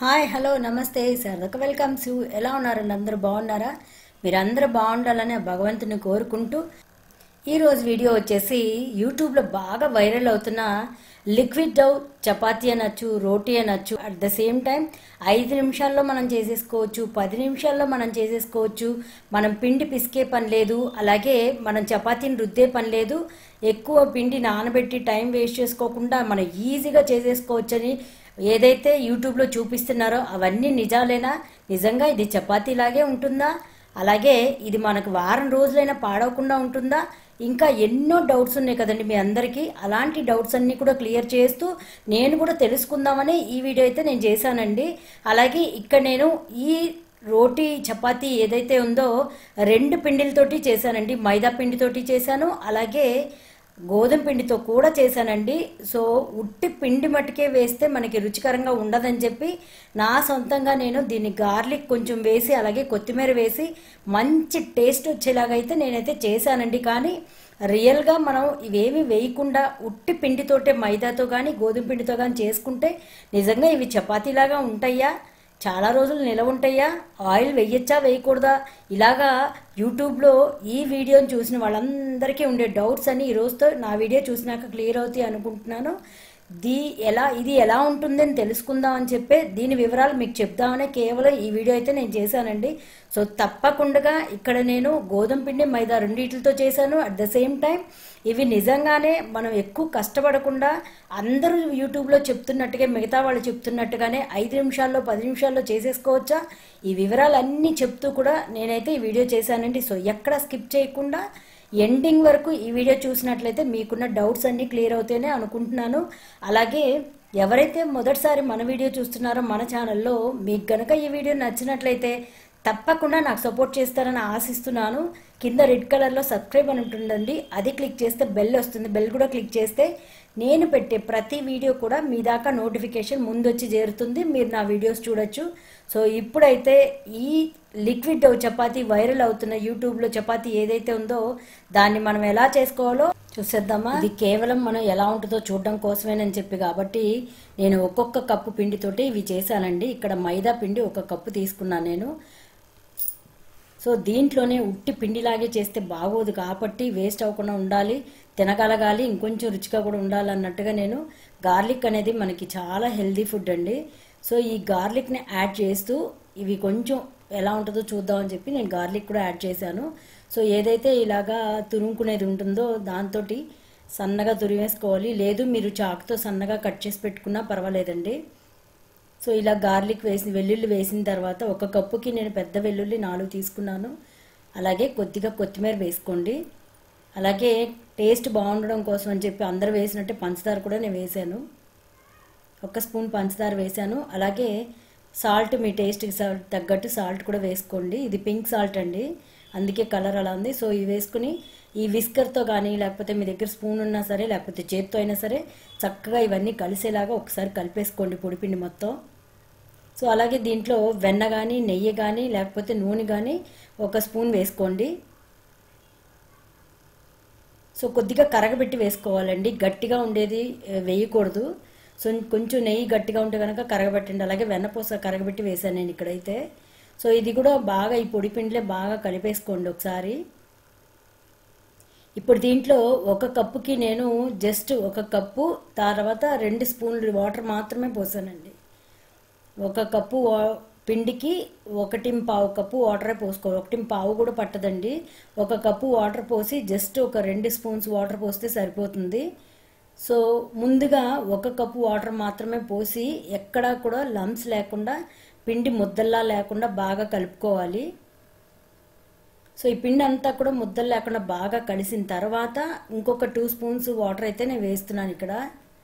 hi hello నమస్తే సరదాగా welcome to ఎలా ఉన్నారండి అందరూ బాగున్నారా మీరందరూ బాగుండాలని ఆ భగవంతుని కోరుకుంటూ ఈరోజు వీడియో వచ్చేసి యూట్యూబ్లో బాగా వైరల్ అవుతున్న లిక్విడ్ డౌ చపాతీ అనొచ్చు రోటీ అనొచ్చు అట్ ద సేమ్ టైం ఐదు నిమిషాల్లో మనం చేసేసుకోవచ్చు పది నిమిషాల్లో మనం చేసేసుకోవచ్చు మనం పిండి పిసికే పని లేదు అలాగే మనం చపాతీని రుద్దే పని లేదు ఎక్కువ పిండి నానబెట్టి టైం వేస్ట్ చేసుకోకుండా మనం ఈజీగా చేసేసుకోవచ్చని ఏదైతే యూట్యూబ్లో చూపిస్తున్నారో అవన్నీ నిజాలేనా నిజంగా ఇది చపాతీలాగే ఉంటుందా అలాగే ఇది మనకు వారం రోజులైనా పాడవకుండా ఉంటుందా ఇంకా ఎన్నో డౌట్స్ ఉన్నాయి కదండి మీ అందరికీ అలాంటి డౌట్స్ అన్నీ కూడా క్లియర్ చేస్తూ నేను కూడా తెలుసుకుందామని ఈ వీడియో అయితే నేను చేశానండి అలాగే ఇక్కడ నేను ఈ రోటీ చపాతీ ఏదైతే ఉందో రెండు పిండిలతోటి చేశానండి మైదా పిండితోటి చేశాను అలాగే గోధుమ పిండితో కూడా చేశానండి సో ఉట్టి పిండి మట్టుకే వేస్తే మనకి రుచికరంగా ఉండదని చెప్పి నా సొంతంగా నేను దీన్ని గార్లిక్ కొంచెం వేసి అలాగే కొత్తిమీర వేసి మంచి టేస్ట్ వచ్చేలాగా అయితే నేనైతే చేశానండి కానీ రియల్గా మనం ఇవేమి వేయకుండా ఉట్టి పిండితోటే మైదాతో కానీ గోధుమ పిండితో కానీ చేసుకుంటే నిజంగా ఇవి చపాతీలాగా ఉంటాయా చాలా రోజులు నిలవ ఉంటాయా ఆయిల్ వేయచ్చా వేయకూడదా ఇలాగా యూట్యూబ్లో ఈ వీడియోని చూసిన వాళ్ళందరికీ ఉండే డౌట్స్ అని ఈ రోజుతో నా వీడియో చూసినాక క్లియర్ అవుతాయి అనుకుంటున్నాను దీ ఎలా ఇది ఎలా ఉంటుందని తెలుసుకుందాం అని చెప్పే దీని వివరాలు మీకు చెప్దామనే కేవలం ఈ వీడియో అయితే నేను చేశానండి సో తప్పకుండా ఇక్కడ నేను గోధుమ పిండి మైదా రెండింటితో చేశాను అట్ ద సేమ్ టైం ఇవి నిజంగానే మనం ఎక్కువ కష్టపడకుండా అందరూ యూట్యూబ్లో చెప్తున్నట్టుగా మిగతా వాళ్ళు చెప్తున్నట్టుగానే ఐదు నిమిషాల్లో పది నిమిషాల్లో చేసేసుకోవచ్చా ఈ వివరాలన్నీ చెప్తూ కూడా నేనైతే ఈ వీడియో చేశానండి సో ఎక్కడ స్కిప్ చేయకుండా ఎండింగ్ వరకు ఈ వీడియో చూసినట్లయితే మీకున్న డౌట్స్ అన్నీ క్లియర్ అవుతాయని అనుకుంటున్నాను అలాగే ఎవరైతే మొదటిసారి మన వీడియో చూస్తున్నారో మన ఛానల్లో మీకు గనక ఈ వీడియో నచ్చినట్లయితే తప్పకుండా నాకు సపోర్ట్ చేస్తారని ఆశిస్తున్నాను కింద రెడ్ కలర్లో సబ్స్క్రైబ్ అని ఉంటుందండి అది క్లిక్ చేస్తే బెల్ వస్తుంది బెల్ కూడా క్లిక్ చేస్తే నేను పెట్టే ప్రతి వీడియో కూడా మీ దాకా నోటిఫికేషన్ ముందు వచ్చి చేరుతుంది మీరు నా వీడియోస్ చూడొచ్చు సో ఇప్పుడైతే ఈ లిక్విడ్ చపాతీ వైరల్ అవుతున్న యూట్యూబ్లో చపాతీ ఏదైతే ఉందో దాన్ని మనం ఎలా చేసుకోవాలో చూసేద్దామా ఇది కేవలం మనం ఎలా ఉంటుందో చూడడం కోసమేనని చెప్పి కాబట్టి నేను ఒక్కొక్క కప్పు పిండితోటి ఇవి చేశానండి ఇక్కడ మైదా పిండి ఒక కప్పు తీసుకున్నాను నేను సో దీంట్లోనే ఉట్టి పిండిలాగే చేస్తే బాగోదు కాబట్టి వేస్ట్ అవ్వకుండా ఉండాలి తినగలగాలి ఇంకొంచెం రుచిగా కూడా ఉండాలి అన్నట్టుగా నేను గార్లిక్ అనేది మనకి చాలా హెల్దీ ఫుడ్ అండి సో ఈ గార్లిక్ని యాడ్ చేస్తూ ఇవి కొంచెం ఎలా ఉంటుందో చూద్దామని చెప్పి నేను గార్లిక్ కూడా యాడ్ చేశాను సో ఏదైతే ఇలాగా తురుముకునేది ఉంటుందో దాంతో సన్నగా తురిమేసుకోవాలి లేదు మీరు చాకుతో సన్నగా కట్ చేసి పెట్టుకున్నా పర్వాలేదండి సో ఇలా గార్లిక్ వేసి వెల్లుల్లి వేసిన తర్వాత ఒక కప్పుకి నేను పెద్ద వెల్లుల్లి నాలుగు తీసుకున్నాను అలాగే కొద్దిగా కొత్తిమీర వేసుకోండి అలాగే టేస్ట్ బాగుండడం కోసం అని చెప్పి అందరూ వేసినట్టే పంచదార కూడా నేను వేసాను ఒక స్పూన్ పంచదార వేసాను అలాగే సాల్ట్ మీ టేస్ట్కి సాల్ట్ తగ్గట్టు సాల్ట్ కూడా వేసుకోండి ఇది పింక్ సాల్ట్ అండి అందుకే కలర్ అలా ఉంది సో ఇవి వేసుకుని ఈ విస్కర్తో కానీ లేకపోతే మీ దగ్గర స్పూన్ ఉన్నా సరే లేకపోతే చేత్తో అయినా సరే చక్కగా ఇవన్నీ కలిసేలాగా ఒకసారి కలిపేసుకోండి పొడిపిండి మొత్తం సో అలాగే దీంట్లో వెన్న కానీ నెయ్యి కానీ లేకపోతే నూనె కానీ ఒక స్పూన్ వేసుకోండి సో కొద్దిగా కరగబెట్టి వేసుకోవాలండి గట్టిగా ఉండేది వేయకూడదు సో కొంచెం నెయ్యి గట్టిగా ఉంటే కనుక కరగబెట్టండి అలాగే వెన్నపూస కరగబెట్టి వేసాను నేను ఇక్కడైతే సో ఇది కూడా బాగా ఈ పొడి పిండిలే బాగా కలిపేసుకోండి ఒకసారి ఇప్పుడు దీంట్లో ఒక కప్పుకి నేను జస్ట్ ఒక కప్పు తర్వాత రెండు స్పూన్లు వాటర్ మాత్రమే పోసానండి ఒక కప్పు పిండికి ఒకటి పావు కప్పు వాటరే పోసుకోవాలి ఒకటి పావు కూడా పట్టదండి ఒక కప్పు వాటర్ పోసి జస్ట్ ఒక రెండు స్పూన్స్ వాటర్ పోస్తే సరిపోతుంది సో ముందుగా ఒక కప్పు వాటర్ మాత్రమే పోసి ఎక్కడా కూడా లంప్స్ లేకుండా పిండి ముద్దల్లా లేకుండా బాగా కలుపుకోవాలి సో ఈ పిండి అంతా కూడా ముద్దలు లేకుండా బాగా కలిసిన తర్వాత ఇంకొక టూ స్పూన్స్ వాటర్ అయితే నేను వేస్తున్నాను ఇక్కడ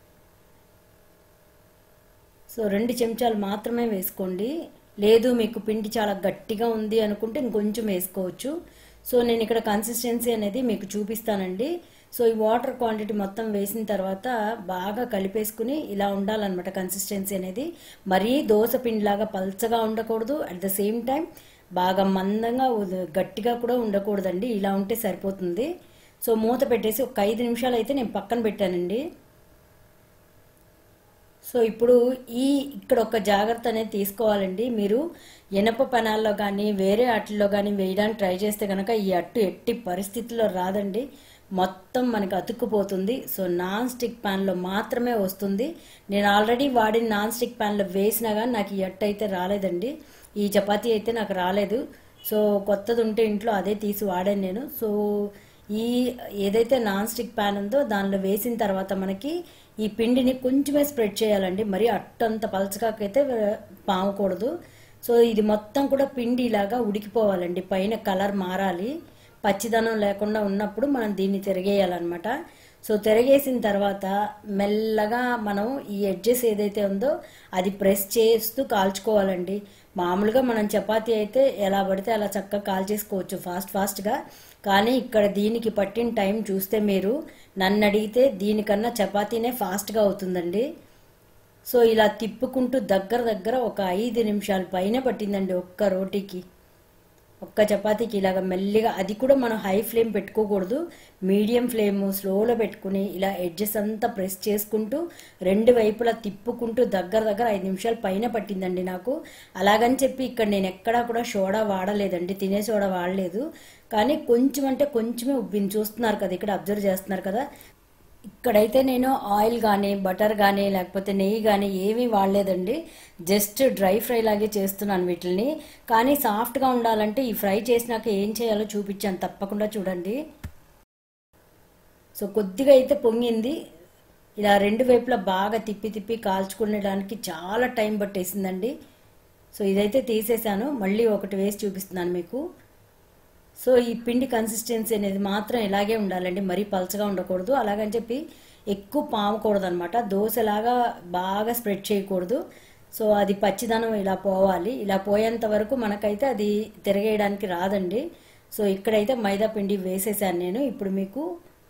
సో రెండు చెంచాలు మాత్రమే వేసుకోండి లేదు మీకు పిండి చాలా గట్టిగా ఉంది అనుకుంటే ఇంకొంచెం వేసుకోవచ్చు సో నేను ఇక్కడ కన్సిస్టెన్సీ అనేది మీకు చూపిస్తానండి సో ఈ వాటర్ క్వాంటిటీ మొత్తం వేసిన తర్వాత బాగా కలిపేసుకుని ఇలా ఉండాలన్నమాట కన్సిస్టెన్సీ అనేది మరీ దోశ పిండిలాగా పల్చగా ఉండకూడదు అట్ ద సేమ్ టైం బాగా మందంగా గట్టిగా కూడా ఉండకూడదండి ఇలా ఉంటే సరిపోతుంది సో మూత పెట్టేసి ఒక ఐదు నిమిషాలు అయితే నేను పక్కన పెట్టానండి సో ఇప్పుడు ఈ ఇక్కడ ఒక జాగ్రత్త అనేది తీసుకోవాలండి మీరు ఇనప పెనాల్లో కానీ వేరే అట్లలో కానీ వేయడానికి ట్రై చేస్తే కనుక ఈ అట్టు ఎట్టి పరిస్థితుల్లో రాదండి మొత్తం మనకి అతుక్కుపోతుంది సో నాన్ స్టిక్ ప్యాన్లో మాత్రమే వస్తుంది నేను ఆల్రెడీ వాడిన నాన్ స్టిక్ ప్యాన్లో వేసినా కానీ నాకు ఈ అట్టు అయితే రాలేదండి ఈ చపాతీ అయితే నాకు రాలేదు సో కొత్తది ఉంటే ఇంట్లో అదే తీసి వాడాను నేను సో ఈ ఏదైతే నాన్ స్టిక్ ప్యాన్ ఉందో దానిలో వేసిన తర్వాత మనకి ఈ పిండిని కొంచెమే స్ప్రెడ్ చేయాలండి మరి అట్టంత పలచకాకైతే పామకూడదు సో ఇది మొత్తం కూడా పిండి ఇలాగా ఉడికిపోవాలండి పైన కలర్ మారాలి పచ్చిదనం లేకుండా ఉన్నప్పుడు మనం దీన్ని తిరగేయాలన్నమాట సో తిరగేసిన తర్వాత మెల్లగా మనం ఈ ఎడ్జెస్ ఏదైతే ఉందో అది ప్రెస్ చేస్తూ కాల్చుకోవాలండి మామూలుగా మనం చపాతీ అయితే ఎలా పడితే అలా చక్కగా కాల్చేసుకోవచ్చు ఫాస్ట్ ఫాస్ట్గా కానీ ఇక్కడ దీనికి పట్టిన టైం చూస్తే మీరు నన్ను అడిగితే దీనికన్నా చపాతీనే ఫాస్ట్గా అవుతుందండి సో ఇలా తిప్పుకుంటూ దగ్గర దగ్గర ఒక ఐదు నిమిషాల పైన పట్టిందండి ఒక్క రోటీకి ఒక్క చపాతీకి ఇలాగ మెల్లిగా అది కూడా మనం హై ఫ్లేమ్ పెట్టుకోకూడదు మీడియం ఫ్లేమ్ స్లోలో పెట్టుకుని ఇలా ఎడ్జెస్ అంతా ప్రెస్ చేసుకుంటూ రెండు వైపులా తిప్పుకుంటూ దగ్గర దగ్గర ఐదు నిమిషాలు పైన పట్టిందండి నాకు అలాగని చెప్పి ఇక్కడ నేను ఎక్కడా కూడా సోడా వాడలేదండి తినే సోడా వాడలేదు కానీ కొంచెం అంటే కొంచెమే ఉబ్బింది చూస్తున్నారు కదా ఇక్కడ అబ్జర్వ్ చేస్తున్నారు కదా ఇక్కడైతే నేను ఆయిల్ కానీ బటర్ కానీ లేకపోతే నెయ్యి కానీ ఏమీ వాడలేదండి జస్ట్ డ్రై ఫ్రై లాగే చేస్తున్నాను వీటిని కానీ సాఫ్ట్గా ఉండాలంటే ఈ ఫ్రై చేసినాక ఏం చేయాలో చూపించాను తప్పకుండా చూడండి సో కొద్దిగా అయితే పొంగింది ఇలా రెండు వైపులా బాగా తిప్పి తిప్పి కాల్చుకునేడానికి చాలా టైం పట్టేసిందండి సో ఇదైతే తీసేశాను మళ్ళీ ఒకటి వేసి చూపిస్తున్నాను మీకు సో ఈ పిండి కన్సిస్టెన్సీ అనేది మాత్రం ఇలాగే ఉండాలండి మరీ పలచగా ఉండకూడదు అలాగని చెప్పి ఎక్కువ పామకూడదు అనమాట దోశలాగా బాగా స్ప్రెడ్ చేయకూడదు సో అది పచ్చిదనం ఇలా పోవాలి ఇలా పోయేంత వరకు మనకైతే అది తిరగేయడానికి రాదండి సో ఇక్కడైతే మైదా పిండి వేసేసాను నేను ఇప్పుడు మీకు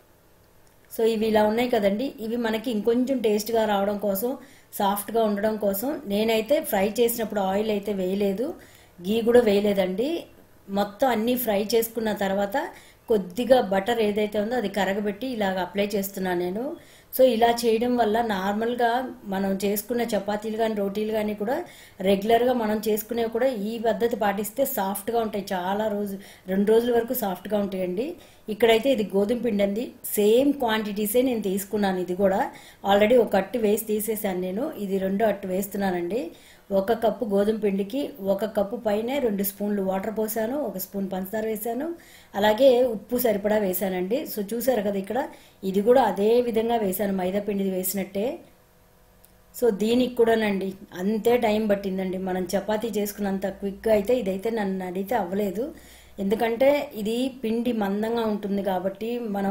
సో ఇవి ఇలా ఉన్నాయి కదండి ఇవి మనకి ఇంకొంచెం టేస్ట్గా రావడం కోసం సాఫ్ట్గా ఉండడం కోసం నేనైతే ఫ్రై చేసినప్పుడు ఆయిల్ అయితే వేయలేదు గీ కూడా వేయలేదండి మొత్తం అన్నీ ఫ్రై చేసుకున్న తర్వాత కొద్దిగా బటర్ ఏదైతే ఉందో అది కరగబెట్టి ఇలాగ అప్లై చేస్తున్నాను నేను సో ఇలా చేయడం వల్ల నార్మల్గా మనం చేసుకున్న చపాతీలు కానీ రోటీలు కానీ కూడా రెగ్యులర్గా మనం చేసుకునేవి కూడా ఈ పద్ధతి పాటిస్తే సాఫ్ట్గా ఉంటాయి చాలా రోజు రెండు రోజుల వరకు సాఫ్ట్గా ఉంటాయండి ఇక్కడైతే ఇది గోధుమ పిండి అండి సేమ్ క్వాంటిటీసే నేను తీసుకున్నాను ఇది కూడా ఆల్రెడీ ఒక అట్టు వేసి తీసేసాను నేను ఇది రెండో అట్టు వేస్తున్నానండి ఒక కప్పు గోధుమ పిండికి ఒక కప్పు పైనే రెండు స్పూన్లు వాటర్ పోసాను ఒక స్పూన్ పంచదార వేసాను అలాగే ఉప్పు సరిపడా వేసానండి సో చూసారు కదా ఇక్కడ ఇది కూడా అదే విధంగా వేసాను మైదా పిండిది వేసినట్టే సో దీనికి కూడానండి అంతే టైం పట్టిందండి మనం చపాతీ చేసుకున్నంత క్విక్గా అయితే ఇదైతే నన్ను అడిగితే అవ్వలేదు ఎందుకంటే ఇది పిండి మందంగా ఉంటుంది కాబట్టి మనం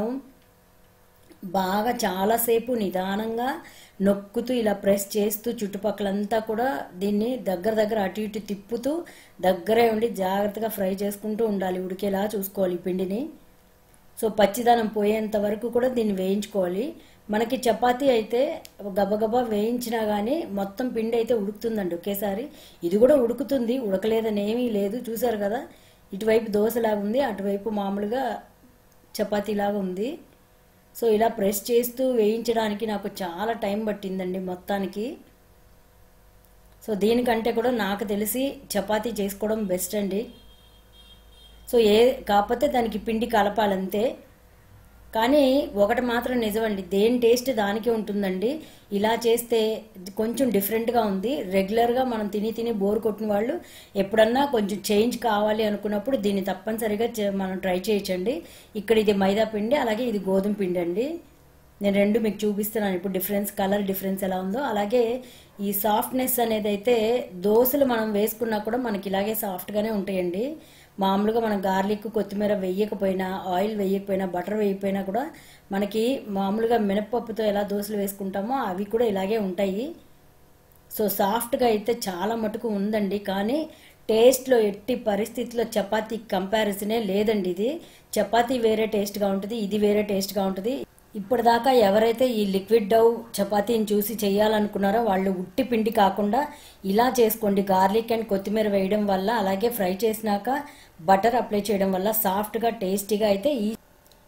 బాగా చాలాసేపు నిదానంగా నొక్కుతూ ఇలా ప్రెస్ చేస్తూ చుట్టుపక్కలంతా కూడా దీన్ని దగ్గర దగ్గర అటు ఇటు తిప్పుతూ దగ్గరే ఉండి జాగ్రత్తగా ఫ్రై చేసుకుంటూ ఉండాలి ఉడికేలా చూసుకోవాలి ఈ పిండిని సో పచ్చిదనం పోయేంత వరకు కూడా దీన్ని వేయించుకోవాలి మనకి చపాతీ అయితే గబగబా వేయించినా కానీ మొత్తం పిండి అయితే ఉడుకుతుందండి ఒకేసారి ఇది కూడా ఉడుకుతుంది ఉడకలేదని ఏమీ లేదు చూసారు కదా ఇటువైపు దోశలాగా ఉంది అటువైపు మామూలుగా చపాతీలాగా ఉంది సో ఇలా ప్రెస్ చేస్తూ వేయించడానికి నాకు చాలా టైం పట్టిందండి మొత్తానికి సో దీనికంటే కూడా నాకు తెలిసి చపాతీ చేసుకోవడం బెస్ట్ అండి సో ఏ కాకపోతే దానికి పిండి కలపాలంతే కానీ ఒకటి మాత్రం నిజమండి దేని టేస్ట్ దానికే ఉంటుందండి ఇలా చేస్తే కొంచెం డిఫరెంట్గా ఉంది రెగ్యులర్గా మనం తిని తిని బోర్ కొట్టిన వాళ్ళు ఎప్పుడన్నా కొంచెం చేంజ్ కావాలి అనుకున్నప్పుడు దీన్ని తప్పనిసరిగా చే- మనం ట్రై చేయొచ్చండి ఇక్కడ ఇది మైదా పిండి అలాగే ఇది గోధుమ పిండి అండి నేను రెండు మీకు చూపిస్తున్నాను ఇప్పుడు డిఫరెన్స్ కలర్ డిఫరెన్స్ ఎలా ఉందో అలాగే ఈ సాఫ్ట్నెస్ అనేది అయితే దోశలు మనం వేసుకున్నా కూడా మనకి ఇలాగే సాఫ్ట్గానే ఉంటాయండి మామూలుగా మనం గార్లిక్ కొత్తిమీర వేయకపోయినా ఆయిల్ వేయకపోయినా బటర్ వేయకపోయినా కూడా మనకి మామూలుగా మినపప్పుతో ఎలా దోశలు వేసుకుంటామో అవి కూడా ఇలాగే ఉంటాయి సో సాఫ్ట్గా అయితే చాలా మటుకు ఉందండి కానీ టేస్ట్లో ఎట్టి పరిస్థితిలో చపాతీ కంపారిజనే లేదండి ఇది చపాతీ వేరే టేస్ట్గా ఉంటుంది ఇది వేరే టేస్ట్గా ఉంటుంది ఇప్పటిదాకా ఎవరైతే ఈ లిక్విడ్ డవ్ చపాతీని చూసి చేయాలనుకున్నారో వాళ్ళు ఉట్టి పిండి కాకుండా ఇలా చేసుకోండి గార్లిక్ అండ్ కొత్తిమీర వేయడం వల్ల అలాగే ఫ్రై చేసినాక బటర్ అప్లై చేయడం వల్ల సాఫ్ట్గా టేస్టీగా అయితే ఈ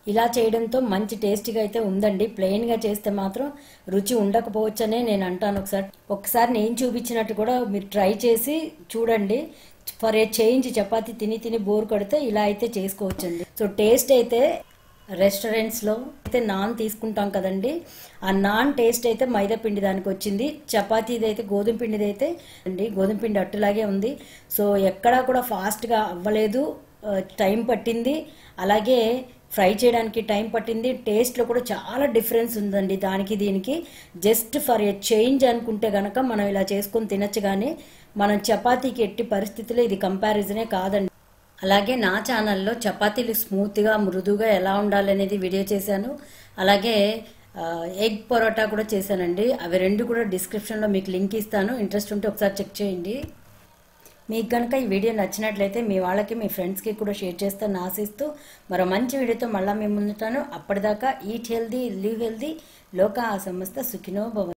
ఇలా చేయడంతో మంచి టేస్టీగా అయితే ఉందండి ప్లెయిన్గా చేస్తే మాత్రం రుచి ఉండకపోవచ్చనే నేను అంటాను ఒకసారి ఒకసారి నేను చూపించినట్టు కూడా మీరు ట్రై చేసి చూడండి ఫర్ ఏ చేంజ్ చపాతీ తిని తిని బోర్ కొడితే ఇలా అయితే చేసుకోవచ్చండి సో టేస్ట్ అయితే రెస్టారెంట్స్లో అయితే నాన్ తీసుకుంటాం కదండి ఆ నాన్ టేస్ట్ అయితే మైదా పిండి దానికి వచ్చింది చపాతీది అయితే గోధుమ పిండిది అయితే అండి గోధుమ పిండి అట్టులాగే ఉంది సో ఎక్కడా కూడా ఫాస్ట్గా అవ్వలేదు ఆ, టైం పట్టింది అలాగే ఫ్రై చేయడానికి టైం పట్టింది టేస్ట్లో కూడా చాలా డిఫరెన్స్ ఉందండి దానికి దీనికి జస్ట్ ఫర్ ఎ చేంజ్ అనుకుంటే గనక మనం ఇలా చేసుకొని తినచ్చు కానీ మనం చపాతీకి ఎట్టి పరిస్థితుల్లో ఇది కంపారిజనే కాదండి అలాగే నా ఛానల్లో చపాతీలు స్మూత్గా మృదువుగా ఎలా ఉండాలనేది వీడియో చేశాను అలాగే ఆ, ఎగ్ పరోటా కూడా చేశానండి అవి రెండు కూడా డిస్క్రిప్షన్లో మీకు లింక్ ఇస్తాను ఇంట్రెస్ట్ ఉంటే ఒకసారి చెక్ చేయండి మీకు కనుక ఈ వీడియో నచ్చినట్లయితే మీ వాళ్ళకి మీ ఫ్రెండ్స్కి కూడా షేర్ చేస్తాను ఆశిస్తూ మరో మంచి వీడియోతో మళ్ళీ మేము ముందుతాను అప్పటిదాకా ఈట్ హెల్దీ లివ్ హెల్దీ లోక ఆ సంస్థ సుఖినో భవ